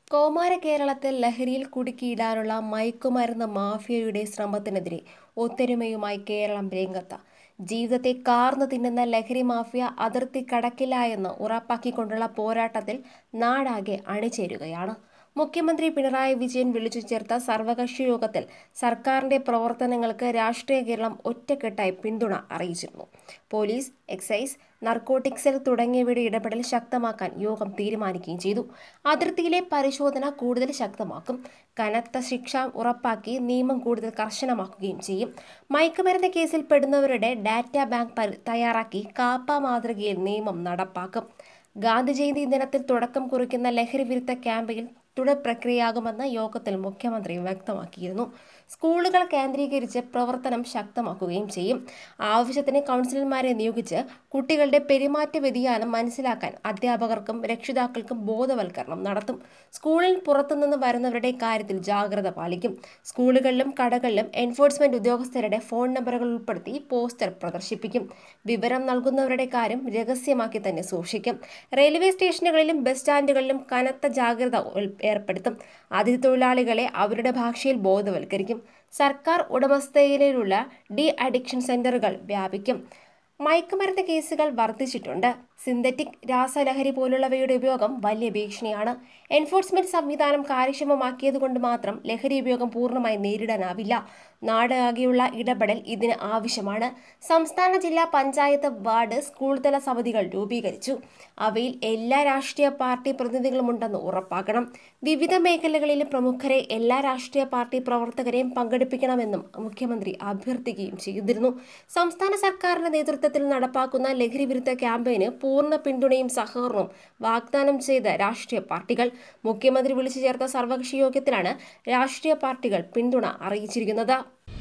കൗമാര കേരളത്തിൽ ലഹരിയിൽ കുടുക്കിയിടാനുള്ള മയക്കുമരുന്ന് മാഫിയയുടെ ശ്രമത്തിനെതിരെ ഒത്തൊരുമയുമായി കേരളം രംഗത്ത് ജീവിതത്തെ കാർന്നു തിന്നുന്ന ലഹരി മാഫിയ അതിർത്തി കടക്കില്ല എന്ന് ഉറപ്പാക്കിക്കൊണ്ടുള്ള പോരാട്ടത്തിൽ നാടാകെ അണിചേരുകയാണ് മുഖ്യമന്ത്രി പിണറായി വിജയൻ വിളിച്ചു ചേർത്ത സർവകക്ഷി യോഗത്തിൽ സർക്കാരിന്റെ പ്രവർത്തനങ്ങൾക്ക് രാഷ്ട്രീയ കേരളം ഒറ്റക്കെട്ടായി പിന്തുണ അറിയിച്ചിരുന്നു പോലീസ് എക്സൈസ് നർക്കോട്ടിക് സെൽ തുടങ്ങിയവയുടെ ഇടപെടൽ ശക്തമാക്കാൻ യോഗം തീരുമാനിക്കുകയും ചെയ്തു അതിർത്തിയിലെ പരിശോധന കൂടുതൽ ശക്തമാക്കും കനത്ത ശിക്ഷ ഉറപ്പാക്കി നിയമം കൂടുതൽ കർശനമാക്കുകയും ചെയ്യും മയക്കുമരുന്ന് കേസിൽ പെടുന്നവരുടെ ഡാറ്റാ ബാങ്ക് പരി- തയ്യാറാക്കി കാപ്പ മാതൃകയിൽ നിയമം നടപ്പാക്കും ഗാന്ധി ജയന്തി ദിനത്തിൽ തുടക്കം കുറിക്കുന്ന ലഹരി വിരുദ്ധ ക്യാമ്പയിൻ തുടർ പ്രക്രിയയാകുമെന്ന് യോഗത്തിൽ മുഖ്യമന്ത്രി വ്യക്തമാക്കിയിരുന്നു സ്കൂളുകൾ കേന്ദ്രീകരിച്ച് പ്രവർത്തനം ശക്തമാക്കുകയും ചെയ്യും ആവശ്യത്തിന് കൗൺസിലർമാരെ നിയോഗിച്ച് കുട്ടികളുടെ പെരുമാറ്റ വ്യതിയാനം മനസ്സിലാക്കാൻ അധ്യാപകർക്കും രക്ഷിതാക്കൾക്കും ബോധവൽക്കരണം നടത്തും സ്കൂളിൽ പുറത്തുനിന്ന് വരുന്നവരുടെ കാര്യത്തിൽ ജാഗ്രത പാലിക്കും സ്കൂളുകളിലും കടകളിലും എൻഫോഴ്സ്മെന്റ് ഉദ്യോഗസ്ഥരുടെ ഫോൺ നമ്പറുകൾ ഉൾപ്പെടുത്തി പോസ്റ്റർ പ്രദർശിപ്പിക്കും വിവരം നൽകുന്നവരുടെ കാര്യം രഹസ്യമാക്കി തന്നെ സൂക്ഷിക്കും റെയിൽവേ സ്റ്റേഷനുകളിലും ബസ് സ്റ്റാൻഡുകളിലും കനത്ത ജാഗ്രത ഉൾ- ഏർപ്പെടുത്തും അതിഥി തൊഴിലാളികളെ അവരുടെ ഭാഷയിൽ ബോധവൽക്കരിക്കും സർക്കാർ ഉടമസ്ഥതയിലുള്ള ഡി അഡിക്ഷൻ സെന്ററുകൾ വ്യാപിക്കും മയക്കുമരുന്ന് കേസുകൾ വർദ്ധിച്ചിട്ടുണ്ട് സിന്തറ്റിക് രാസലഹരി പോലുള്ളവയുടെ ഉപയോഗം വലിയ ഭീഷണിയാണ് എൻഫോഴ്സ്മെന്റ് സംവിധാനം കാര്യക്ഷമമാക്കിയതുകൊണ്ട് മാത്രം ലഹരി ഉപയോഗം പൂർണ്ണമായി നേരിടാനാവില്ല നാടാകെയുള്ള ഇടപെടൽ ഇതിന് ആവശ്യമാണ് സംസ്ഥാന ജില്ലാ പഞ്ചായത്ത് വാർഡ് സ്കൂൾ തല സമിതികൾ രൂപീകരിച്ചു അവയിൽ എല്ലാ രാഷ്ട്രീയ പാർട്ടി പ്രതിനിധികളുമുണ്ടെന്ന് ഉറപ്പാക്കണം വിവിധ മേഖലകളിലെ പ്രമുഖരെ എല്ലാ രാഷ്ട്രീയ പാർട്ടി പ്രവർത്തകരെയും പങ്കെടുപ്പിക്കണമെന്നും മുഖ്യമന്ത്രി അഭ്യർത്ഥിക്കുകയും ചെയ്തിരുന്നു സംസ്ഥാന സർക്കാരിന്റെ നേതൃത്വത്തിൽ നടപ്പാക്കുന്ന ലഹരി വിരുദ്ധ ക്യാമ്പയിന് പൂർണ്ണ പിന്തുണയും സഹകരണവും വാഗ്ദാനം ചെയ്ത രാഷ്ട്രീയ പാർട്ടികൾ മുഖ്യമന്ത്രി വിളിച്ചു ചേർത്ത സർവകക്ഷി യോഗത്തിലാണ് രാഷ്ട്രീയ പാർട്ടികൾ പിന്തുണ അറിയിച്ചിരിക്കുന്നത്